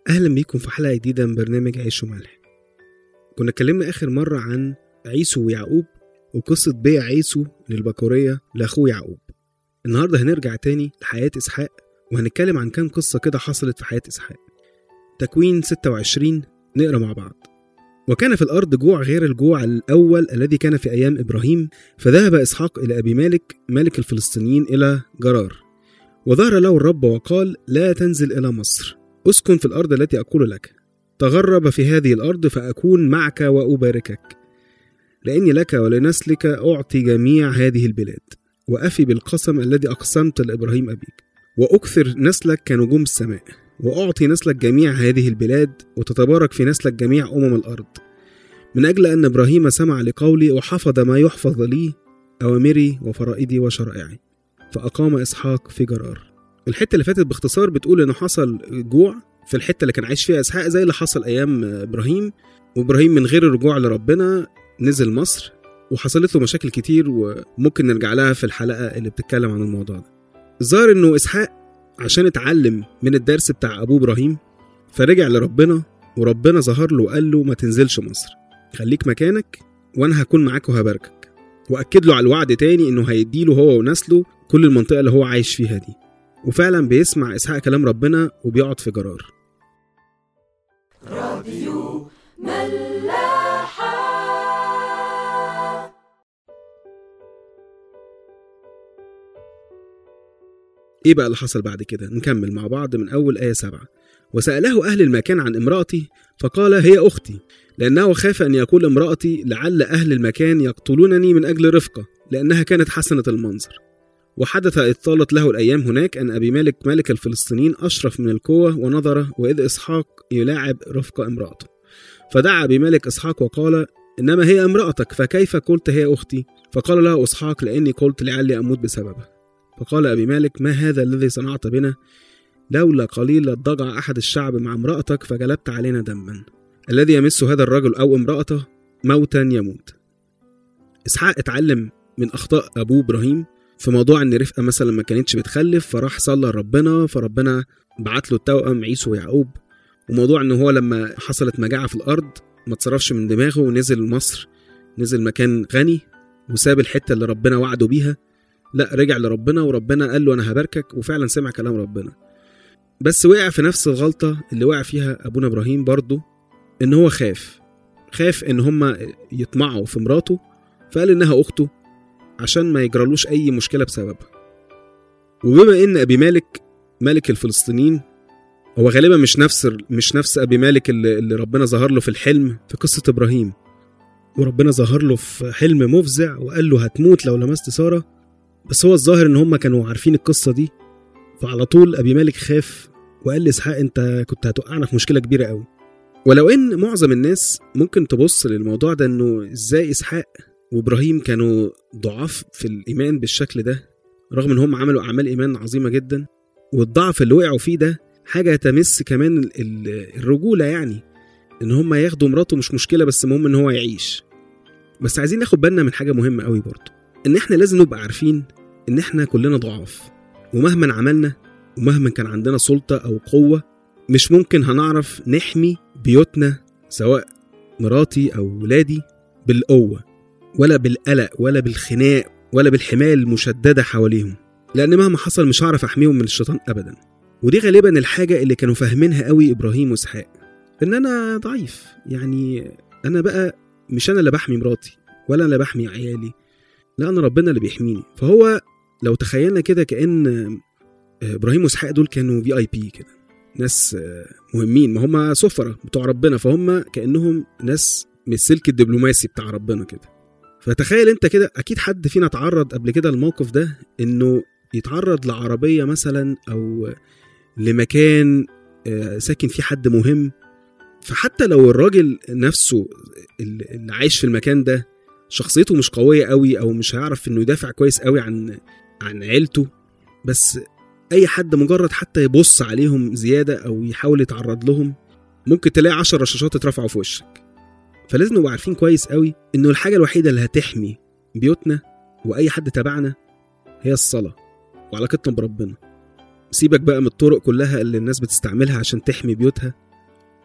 أهلا بيكم في حلقة جديدة من برنامج عيش وملح كنا اتكلمنا آخر مرة عن عيسو ويعقوب وقصة بيع عيسو للبكورية لأخوه يعقوب النهاردة هنرجع تاني لحياة إسحاق وهنتكلم عن كام قصة كده حصلت في حياة إسحاق تكوين 26 نقرا مع بعض وكان في الأرض جوع غير الجوع الأول الذي كان في أيام إبراهيم فذهب إسحاق إلى أبي مالك ملك الفلسطينيين إلى جرار وظهر له الرب وقال لا تنزل إلى مصر اسكن في الأرض التي أقول لك تغرب في هذه الأرض فأكون معك وأباركك لأني لك ولنسلك أعطي جميع هذه البلاد وأفي بالقسم الذي أقسمت لإبراهيم أبيك وأكثر نسلك كنجوم السماء وأعطي نسلك جميع هذه البلاد وتتبارك في نسلك جميع أمم الأرض من أجل أن إبراهيم سمع لقولي وحفظ ما يحفظ لي أوامري وفرائدي وشرائعي فأقام إسحاق في جرار الحتة اللي فاتت باختصار بتقول إنه حصل جوع في الحتة اللي كان عايش فيها إسحاق زي اللي حصل أيام إبراهيم وإبراهيم من غير الرجوع لربنا نزل مصر وحصلت له مشاكل كتير وممكن نرجع لها في الحلقة اللي بتتكلم عن الموضوع ده الظاهر إنه إسحاق عشان اتعلم من الدرس بتاع أبوه إبراهيم فرجع لربنا وربنا ظهر له وقال له ما تنزلش مصر خليك مكانك وأنا هكون معاك وهباركك وأكد له على الوعد تاني إنه هيديله هو ونسله كل المنطقة اللي هو عايش فيها دي وفعلا بيسمع إسحاق كلام ربنا وبيقعد في جرار راديو ملاحة إيه بقى اللي حصل بعد كده نكمل مع بعض من أول آية سبعة وسأله أهل المكان عن امرأتي فقال هي أختي لأنه خاف أن يقول امرأتي لعل أهل المكان يقتلونني من أجل رفقة لأنها كانت حسنة المنظر وحدث إذ طالت له الأيام هناك أن أبي مالك ملك الفلسطينيين أشرف من القوة ونظر وإذ إسحاق يلاعب رفقة امرأته فدعا أبي مالك إسحاق وقال إنما هي امرأتك فكيف قلت هي أختي فقال له إسحاق لأني قلت لعلي أموت بسببها فقال أبي مالك ما هذا الذي صنعت بنا لولا قليل لضجع أحد الشعب مع امرأتك فجلبت علينا دما الذي يمس هذا الرجل أو امرأته موتا يموت إسحاق اتعلم من أخطاء أبوه إبراهيم في موضوع ان رفقه مثلا ما كانتش بتخلف فراح صلى لربنا فربنا بعت له التوأم عيسو ويعقوب وموضوع ان هو لما حصلت مجاعه في الارض ما اتصرفش من دماغه ونزل مصر نزل مكان غني وساب الحته اللي ربنا وعده بيها لا رجع لربنا وربنا قال له انا هباركك وفعلا سمع كلام ربنا بس وقع في نفس الغلطه اللي وقع فيها ابونا ابراهيم برضه ان هو خاف خاف ان هم يطمعوا في مراته فقال انها اخته عشان ما يجرالوش أي مشكلة بسببها وبما إن أبي مالك ملك الفلسطينيين هو غالبا مش نفس مش نفس أبي مالك اللي, اللي ربنا ظهر له في الحلم في قصة إبراهيم وربنا ظهر له في حلم مفزع وقال له هتموت لو لمست سارة بس هو الظاهر إن هم كانوا عارفين القصة دي فعلى طول أبي مالك خاف وقال لإسحاق أنت كنت هتوقعنا في مشكلة كبيرة قوي ولو إن معظم الناس ممكن تبص للموضوع ده إنه إزاي إسحاق وابراهيم كانوا ضعاف في الايمان بالشكل ده رغم ان هم عملوا اعمال ايمان عظيمه جدا والضعف اللي وقعوا فيه ده حاجه تمس كمان الرجوله يعني ان هم ياخدوا مراته مش مشكله بس المهم ان هو يعيش بس عايزين ناخد بالنا من حاجه مهمه قوي برضه ان احنا لازم نبقى عارفين ان احنا كلنا ضعاف ومهما عملنا ومهما كان عندنا سلطه او قوه مش ممكن هنعرف نحمي بيوتنا سواء مراتي او ولادي بالقوه ولا بالقلق ولا بالخناق ولا بالحماية المشددة حواليهم لأن مهما حصل مش هعرف أحميهم من الشيطان أبدا ودي غالبا الحاجة اللي كانوا فاهمينها قوي إبراهيم وإسحاق إن أنا ضعيف يعني أنا بقى مش أنا اللي بحمي مراتي ولا أنا اللي بحمي عيالي لا أنا ربنا اللي بيحميني فهو لو تخيلنا كده كأن إبراهيم وإسحاق دول كانوا في أي بي كده ناس مهمين ما هم سفرة بتوع ربنا فهم كأنهم ناس من السلك الدبلوماسي بتاع ربنا كده فتخيل انت كده اكيد حد فينا اتعرض قبل كده الموقف ده انه يتعرض لعربيه مثلا او لمكان ساكن فيه حد مهم فحتى لو الراجل نفسه اللي عايش في المكان ده شخصيته مش قويه قوي او مش هيعرف انه يدافع كويس قوي عن عن عيلته بس اي حد مجرد حتى يبص عليهم زياده او يحاول يتعرض لهم ممكن تلاقي عشر رشاشات اترفعوا في وشك فلازم نبقى عارفين كويس قوي انه الحاجه الوحيده اللي هتحمي بيوتنا واي حد تبعنا هي الصلاه وعلاقتنا بربنا سيبك بقى من الطرق كلها اللي الناس بتستعملها عشان تحمي بيوتها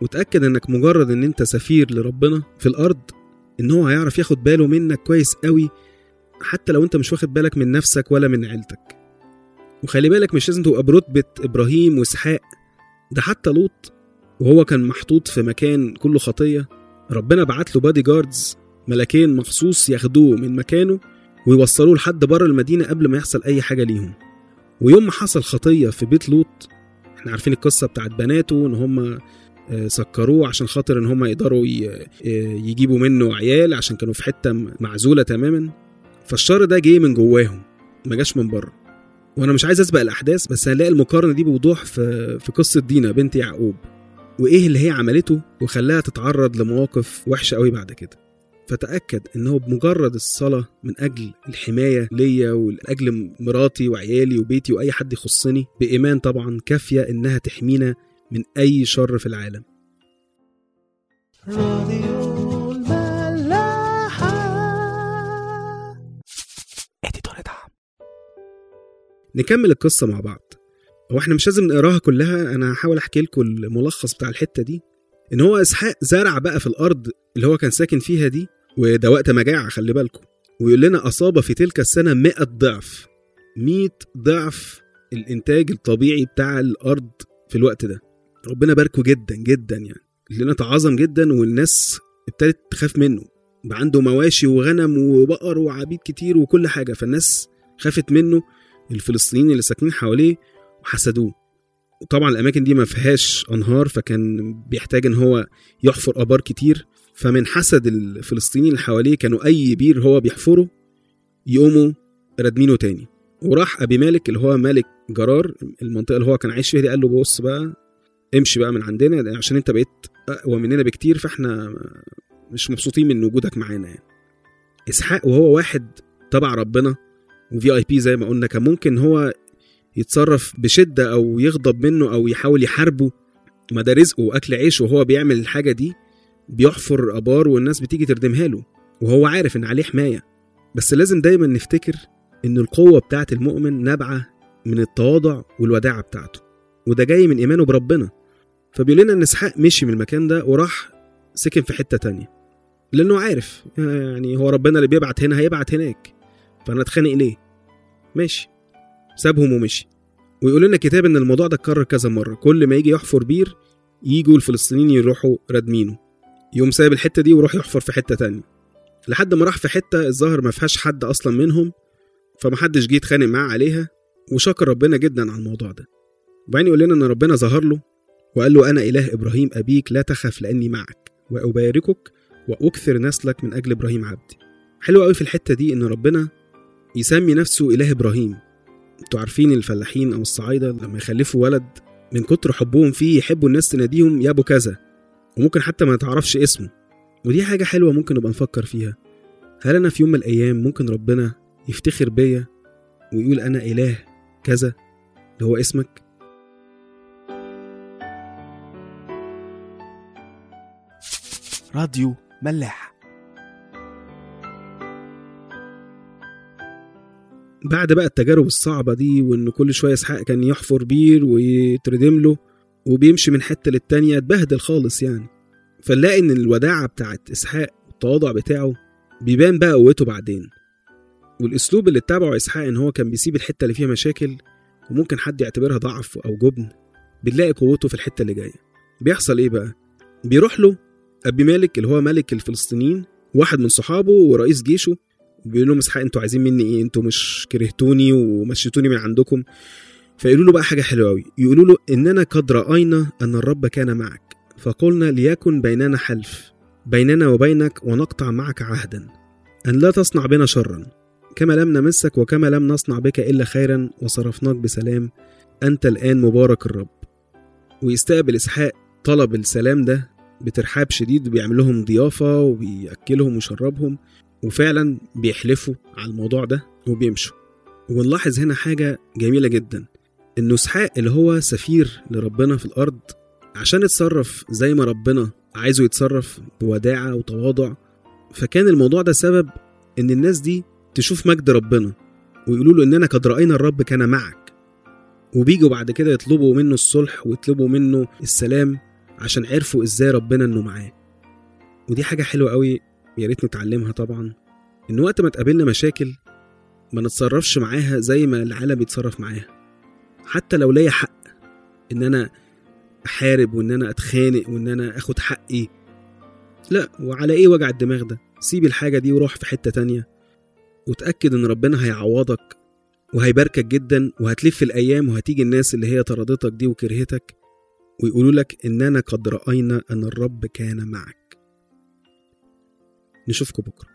وتأكد انك مجرد ان انت سفير لربنا في الارض ان هو هيعرف ياخد باله منك كويس قوي حتى لو انت مش واخد بالك من نفسك ولا من عيلتك وخلي بالك مش لازم تبقى برتبة ابراهيم واسحاق ده حتى لوط وهو كان محطوط في مكان كله خطية ربنا بعت له بادي جاردز ملكين مخصوص ياخدوه من مكانه ويوصلوه لحد بره المدينة قبل ما يحصل أي حاجة ليهم ويوم ما حصل خطية في بيت لوط احنا عارفين القصة بتاعت بناته ان هم سكروه عشان خاطر ان هم يقدروا يجيبوا منه عيال عشان كانوا في حتة معزولة تماما فالشر ده جه من جواهم ما جاش من بره وانا مش عايز اسبق الاحداث بس هنلاقي المقارنة دي بوضوح في في قصة دينا بنت يعقوب وايه اللي هي عملته وخلاها تتعرض لمواقف وحشة قوي بعد كده فتأكد إن هو بمجرد الصلاة من أجل الحماية ليا ولأجل مراتي وعيالي وبيتي وأي حد يخصني بإيمان طبعا كافية إنها تحمينا من أي شر في العالم راديو الملاحة نكمل القصة مع بعض هو احنا مش لازم نقراها كلها أنا هحاول أحكي لكم الملخص بتاع الحتة دي إن هو إسحاق زرع بقى في الأرض اللي هو كان ساكن فيها دي وده وقت مجاعة خلي بالكم ويقول لنا أصاب في تلك السنة 100 ضعف 100 ضعف الإنتاج الطبيعي بتاع الأرض في الوقت ده ربنا باركه جدا جدا يعني لنا تعظم جدا والناس ابتدت تخاف منه بقى عنده مواشي وغنم وبقر وعبيد كتير وكل حاجة فالناس خافت منه الفلسطينيين اللي ساكنين حواليه وحسدوه وطبعا الأماكن دي ما فيهاش أنهار فكان بيحتاج إن هو يحفر آبار كتير فمن حسد الفلسطينيين اللي حواليه كانوا أي بير هو بيحفره يقوموا ردمينه تاني وراح أبي مالك اللي هو مالك جرار المنطقة اللي هو كان عايش فيها دي قال له بص بقى امشي بقى من عندنا عشان انت بقيت أقوى مننا بكتير فاحنا مش مبسوطين من وجودك معانا يعني إسحاق وهو واحد تبع ربنا وفي اي بي زي ما قلنا كان ممكن هو يتصرف بشدة أو يغضب منه أو يحاول يحاربه ما ده رزقه وأكل عيشه وهو بيعمل الحاجة دي بيحفر ابار والناس بتيجي تردمها له وهو عارف ان عليه حمايه بس لازم دايما نفتكر ان القوه بتاعه المؤمن نابعه من التواضع والوداعه بتاعته وده جاي من ايمانه بربنا فبيقول لنا ان اسحاق مشي من المكان ده وراح سكن في حته تانية لانه عارف يعني هو ربنا اللي بيبعت هنا هيبعت هناك فانا اتخانق ليه ماشي سابهم ومشي ويقول لنا الكتاب ان الموضوع ده اتكرر كذا مره كل ما يجي يحفر بير يجوا الفلسطينيين يروحوا ردمينه يقوم سايب الحته دي ويروح يحفر في حته تانية لحد ما راح في حته الظاهر ما فيهاش حد اصلا منهم فمحدش جه يتخانق معاه عليها وشكر ربنا جدا على الموضوع ده وبعدين يقول لنا ان ربنا ظهر له وقال له انا اله ابراهيم ابيك لا تخف لاني معك واباركك واكثر نسلك من اجل ابراهيم عبدي حلو قوي في الحته دي ان ربنا يسمي نفسه اله ابراهيم انتوا عارفين الفلاحين او الصعايده لما يخلفوا ولد من كتر حبهم فيه يحبوا الناس تناديهم يا ابو كذا وممكن حتى ما تعرفش اسمه ودي حاجة حلوة ممكن نبقى نفكر فيها هل أنا في يوم من الأيام ممكن ربنا يفتخر بيا ويقول أنا إله كذا اللي هو اسمك راديو ملاح بعد بقى التجارب الصعبة دي وإن كل شوية إسحاق كان يحفر بير ويتردم له وبيمشي من حتة للتانية اتبهدل خالص يعني فنلاقي إن الوداعة بتاعت إسحاق والتواضع بتاعه بيبان بقى قوته بعدين والأسلوب اللي اتبعه إسحاق إن هو كان بيسيب الحتة اللي فيها مشاكل وممكن حد يعتبرها ضعف أو جبن بنلاقي قوته في الحتة اللي جاية بيحصل إيه بقى؟ بيروح له أبي مالك اللي هو ملك الفلسطينيين واحد من صحابه ورئيس جيشه بيقول لهم اسحاق انتوا عايزين مني ايه انتوا مش كرهتوني ومشيتوني من عندكم فيقولوا له بقى حاجه حلوه قوي يقولوا له اننا قد راينا ان الرب كان معك فقلنا ليكن بيننا حلف بيننا وبينك ونقطع معك عهدا ان لا تصنع بنا شرا كما لم نمسك وكما لم نصنع بك الا خيرا وصرفناك بسلام انت الان مبارك الرب ويستقبل اسحاق طلب السلام ده بترحاب شديد بيعمل لهم ضيافه وبياكلهم ويشربهم وفعلا بيحلفوا على الموضوع ده وبيمشوا ونلاحظ هنا حاجة جميلة جدا إنه إسحاق اللي هو سفير لربنا في الأرض عشان يتصرف زي ما ربنا عايزه يتصرف بوداعة وتواضع فكان الموضوع ده سبب إن الناس دي تشوف مجد ربنا ويقولوا له إننا قد رأينا الرب كان معك وبيجوا بعد كده يطلبوا منه الصلح ويطلبوا منه السلام عشان عرفوا ازاي ربنا انه معاه ودي حاجة حلوة قوي يا ريت نتعلمها طبعا ان وقت ما تقابلنا مشاكل ما نتصرفش معاها زي ما العالم بيتصرف معاها حتى لو ليا حق ان انا احارب وان انا اتخانق وان انا اخد حقي لا وعلى ايه وجع الدماغ ده سيب الحاجة دي وروح في حتة تانية وتأكد ان ربنا هيعوضك وهيباركك جدا وهتلف الايام وهتيجي الناس اللي هي طردتك دي وكرهتك ويقولوا لك اننا قد راينا ان الرب كان معك نشوفكم بكره